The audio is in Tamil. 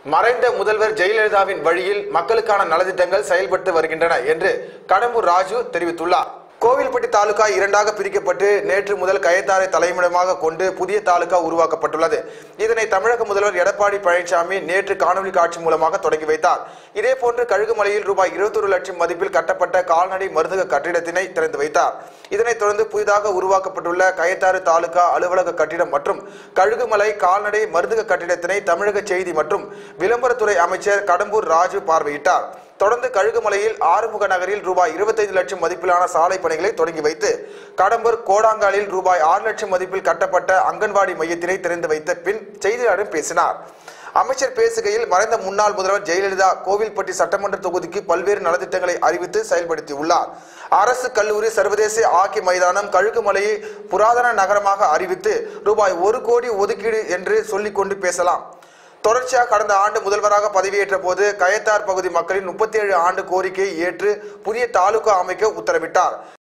மறைந்த முதல்வர் ஜெயலலிதாவின் வழியில் மக்களுக்கான நலத்திட்டங்கள் செயல்பட்டு வருகின்றன என்று கடம்பூர் ராஜு தெரிவித்துள்ளார் கோவில்பட்டி தாலுகா இரண்டாக பிரிக்கப்பட்டு நேற்று முதல் கயத்தாரை தலைமையிடமாக கொண்டு புதிய தாலுகா உருவாக்கப்பட்டுள்ளது இதனை தமிழக முதல்வர் எடப்பாடி பழனிசாமி நேற்று காணொலி காட்சி மூலமாக தொடங்கி வைத்தார் இதேபோன்று கழுகுமலையில் ரூபாய் இருபத்தொரு லட்சம் மதிப்பில் கட்டப்பட்ட கால்நடை மருந்தக கட்டிடத்தினை திறந்து வைத்தார் இதனைத் தொடர்ந்து புதிதாக உருவாக்கப்பட்டுள்ள கயத்தாறு தாலுகா அலுவலக கட்டிடம் மற்றும் கழுகுமலை கால்நடை மருந்தக கட்டிடத்தினை தமிழக செய்தி மற்றும் விளம்பரத்துறை அமைச்சர் கடம்பூர் ராஜு பார்வையிட்டார் தொடர்ந்து கழுகுமலையில் ஆறுமுக நகரில் ரூபாய் இருபத்தைந்து லட்சம் மதிப்பிலான சாலை பணிகளை தொடங்கி வைத்து கடம்பூர் கோடாங்காலில் ரூபாய் ஆறு லட்சம் மதிப்பில் கட்டப்பட்ட அங்கன்வாடி மையத்தினை திறந்து வைத்த பின் செய்தியாளரிடம் பேசினார் அமைச்சர் பேசுகையில் மறைந்த முன்னாள் முதல்வர் ஜெயலலிதா கோவில்பட்டி சட்டமன்ற தொகுதிக்கு பல்வேறு நலத்திட்டங்களை அறிவித்து செயல்படுத்தியுள்ளார் அரசு கல்லூரி சர்வதேச ஹாக்கி மைதானம் கழுகுமலையை புராதன நகரமாக அறிவித்து ரூபாய் ஒரு கோடி ஒதுக்கீடு என்று சொல்லிக் கொண்டு பேசலாம் தொடர்ச்சியாக கடந்த ஆண்டு முதல்வராக பதவியேற்ற போது கயத்தார் பகுதி மக்களின் முப்பத்தி ஏழு ஆண்டு கோரிக்கையை ஏற்று புதிய தாலுகா அமைக்க உத்தரவிட்டார்